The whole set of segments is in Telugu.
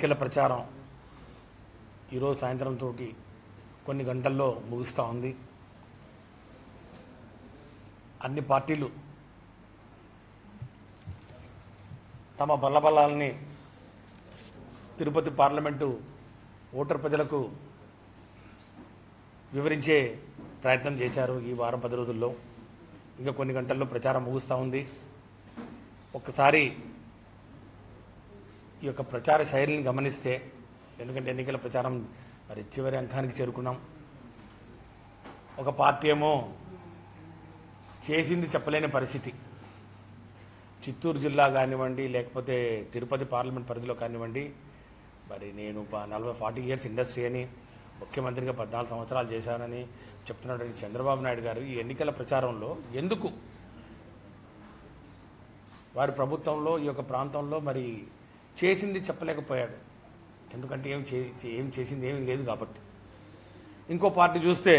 ఎన్నికల ప్రచారం ఈరోజు సాయంత్రంతో కొన్ని గంటల్లో ముగుస్తూ ఉంది అన్ని పార్టీలు తమ బల్లబల్లాలని తిరుపతి పార్లమెంటు ఓటర్ ప్రజలకు వివరించే ప్రయత్నం చేశారు ఈ వారం పది రోజుల్లో ఇంకా కొన్ని గంటల్లో ప్రచారం ముగుస్తూ ఉంది ఒక్కసారి ఈ యొక్క ప్రచార శైలిని గమనిస్తే ఎందుకంటే ఎన్నికల ప్రచారం మరి చివరి అంకానికి చేరుకున్నాం ఒక పార్టీ ఏమో చేసింది చెప్పలేని పరిస్థితి చిత్తూరు జిల్లా కానివ్వండి లేకపోతే తిరుపతి పార్లమెంట్ పరిధిలో కానివ్వండి మరి నేను ప- నలభై ఫార్టీ ఇయర్స్ ఇండస్ట్రీ అని ముఖ్యమంత్రిగా పద్నాలుగు సంవత్సరాలు చేశానని చెప్తున్నటువంటి చంద్రబాబు నాయుడు గారు ఈ ఎన్నికల ప్రచారంలో ఎందుకు వారి ప్రభుత్వంలో ఈ యొక్క ప్రాంతంలో మరి చేసింది చెప్పలేకపోయాడు ఎందుకంటే ఏం చే చే- ఏం చేసింది ఏమీ లేదు కాబట్టి ఇంకో పార్టీ చూస్తే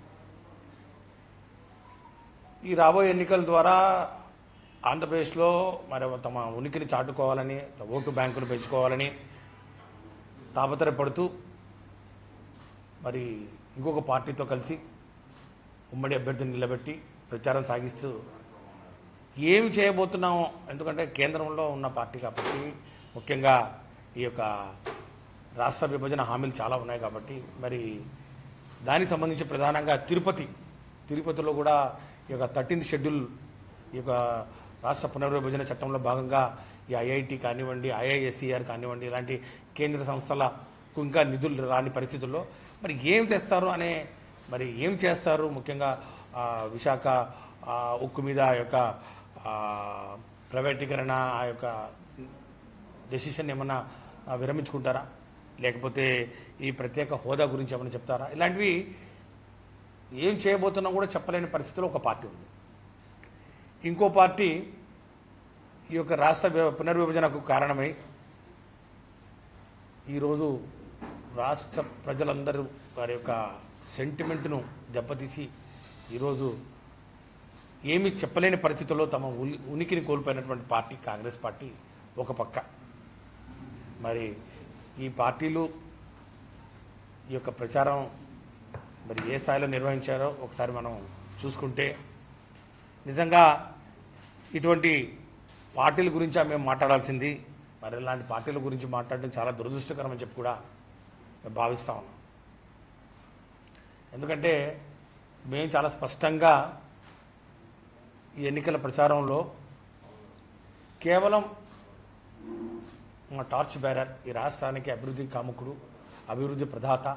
ఈ రాబోయే ఎన్నికల ద్వారా ఆంధ్రప్రదేశ్లో మరి తమ ఉనికిని చాటుకోవాలని ఓటు బ్యాంకులు పెంచుకోవాలని తాపత్రయపడుతూ మరి ఇంకొక పార్టీతో కలిసి ఉమ్మడి అభ్యర్థిని నిలబెట్టి ప్రచారం సాగిస్తూ ఏం చేయబోతున్నామో ఎందుకంటే కేంద్రంలో ఉన్న పార్టీ కాబట్టి ముఖ్యంగా ఈ యొక్క రాష్ట్ర విభజన హామీలు చాలా ఉన్నాయి కాబట్టి మరి దానికి సంబంధించి ప్రధానంగా తిరుపతి తిరుపతిలో కూడా ఈ యొక్క థర్టీన్త్ షెడ్యూల్ ఈ యొక్క రాష్ట్ర పునర్విభజన చట్టంలో భాగంగా ఈ ఐఐటి కానివ్వండి ఐఐఎస్సిఆర్ కానివ్వండి ఇలాంటి కేంద్ర సంస్థలకు ఇంకా నిధులు రాని పరిస్థితుల్లో మరి ఏం చేస్తారు అనే మరి ఏం చేస్తారు ముఖ్యంగా ఆ, విశాఖ ఆ, ఉక్కు మీద ఆ యొక్క ఆ, ప్రైవేటీకరణ ఆ యొక్క డెసిషన్ ఏమన్నా ఆ, విరమించుకుంటారా లేకపోతే ఈ ప్రత్యేక హోదా గురించి ఏమైనా చెప్తారా ఇలాంటివి ఏం చేయబోతున్నా కూడా చెప్పలేని పరిస్థితిలో ఒక పార్టీ ఉంది ఇంకో పార్టీ ఈ యొక్క రాష్ట్ర వి- పునర్విభజనకు కారణమై ఈరోజు రాష్ట్ర ప్రజలందరూ వారి యొక్క సెంటిమెంట్ను దెబ్బతీసి ఈరోజు ఏమీ చెప్పలేని పరిస్థితుల్లో తమ ఉని- ఉనికిని కోల్పోయినటువంటి పార్టీ కాంగ్రెస్ పార్టీ ఒక పక్క మరి ఈ పార్టీలు ఈ యొక్క ప్రచారం మరి ఏ స్థాయిలో నిర్వహించారో ఒకసారి మనం చూసుకుంటే నిజంగా ఇటువంటి పార్టీల గురించి మేము మాట్లాడాల్సింది మరి ఇలాంటి పార్టీల గురించి మాట్లాడడం చాలా దురదృష్టకరం అని చెప్పి కూడా మేము భావిస్తా ఉన్నాం ఎందుకంటే మేము చాలా స్పష్టంగా ఈ ఎన్నికల ప్రచారంలో కేవలం మా టార్చ్ బేరర్ ఈ రాష్ట్రానికి అభివృద్ధి కాముకుడు అభివృద్ధి ప్రదాత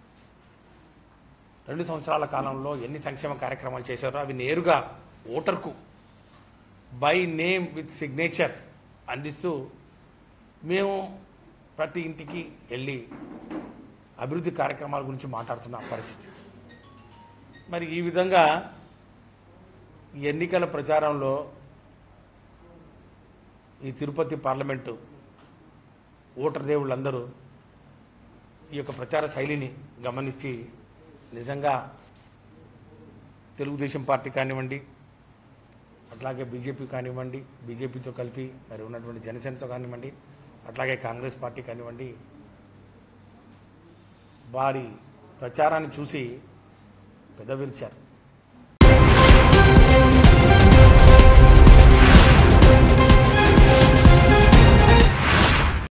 రెండు సంవత్సరాల కాలంలో ఎన్ని సంక్షేమ కార్యక్రమాలు చేశారో అవి నేరుగా ఓటర్కు బై నేమ్ విత్ సిగ్నేచర్ అందిస్తూ మేము ప్రతి ఇంటికి వెళ్ళి అభివృద్ధి కార్యక్రమాల గురించి మాట్లాడుతున్న పరిస్థితి మరి ఈ విధంగా ఈ ఎన్నికల ప్రచారంలో ఈ తిరుపతి పార్లమెంటు ఓటర్ దేవుళ్ళందరూ ఈ యొక్క ప్రచార శైలిని గమనించి నిజంగా తెలుగుదేశం పార్టీ కానివ్వండి అట్లాగే బీజేపీ కానివ్వండి బీజేపీతో కలిపి మరి ఉన్నటువంటి జనసేనతో కానివ్వండి అట్లాగే కాంగ్రెస్ పార్టీ కానివ్వండి వారి ప్రచారాన్ని చూసి పెదవిరిచారు